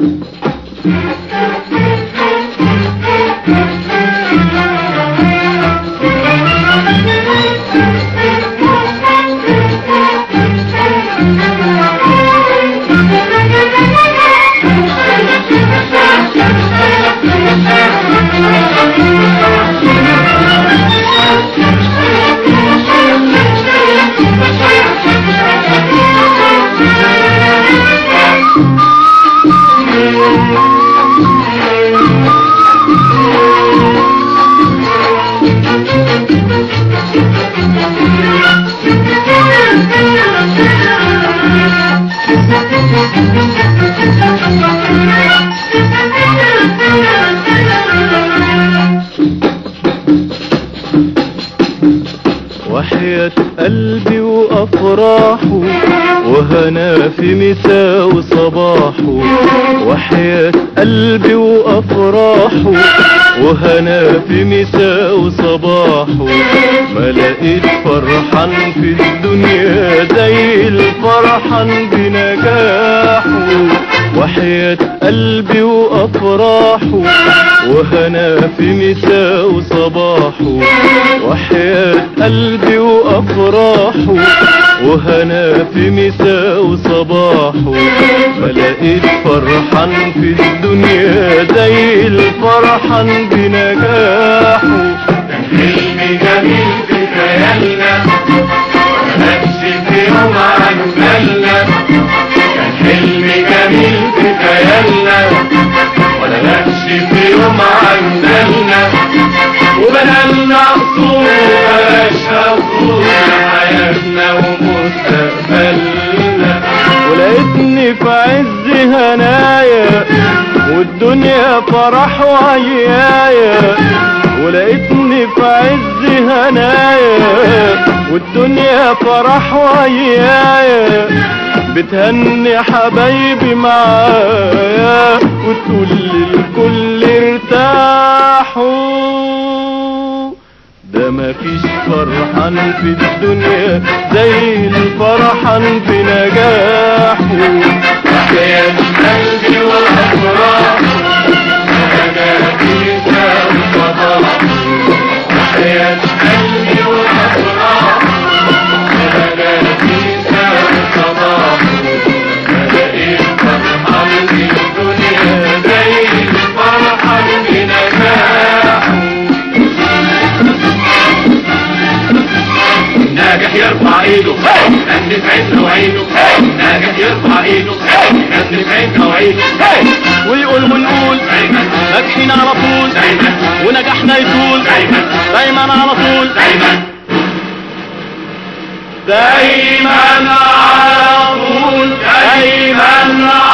وحياة قلبي وأفراحه وهنا في مساء وصباحه وحياة قلبي وأفراحه وهنا في مساء وصباحه ما لقيت فرحان في الدنيا زي الفرحان بنجاحه وحياة قلبي وأفراحه وهنا في مساء وصباحه وحياة قلبي وأفراحه وهنا في مساء وصباحه ما لقيت فرحان في الدنيا زي الفرحان بنجاحه حلم جميل في خيالنا نفسي في يوم عن بالنا كان حلم جميل في خيالنا ولا نفسي في يوم عن بالنا وبنالنا قصور بلاش قصور حياتنا ومستقبلنا ولقيتني في عز هنايا والدنيا فرح وعيايا ولقيتني في عز هنايا والدنيا فرح وعيايا بتهني حبايبي معايا وتقول للكل ارتاحوا ده مفيش فرحان في الدنيا زي الفرحان في نجاحه وحياة قلبي والأفراح أنا فيك وصباح وحياة قلبي والأفراح أنا فيك وصباح لقيت فرحان في الدنيا زي الفرحان بنجاحه ناجح يرفع ايده نجم في عينه وعيده ناجح يرفع ايده نجم في عينه وعيده ويقول ونقول دايما ناجحين على طول دايما ونجاحنا يطول دايما دايما على طول دايما دايما على طول دايما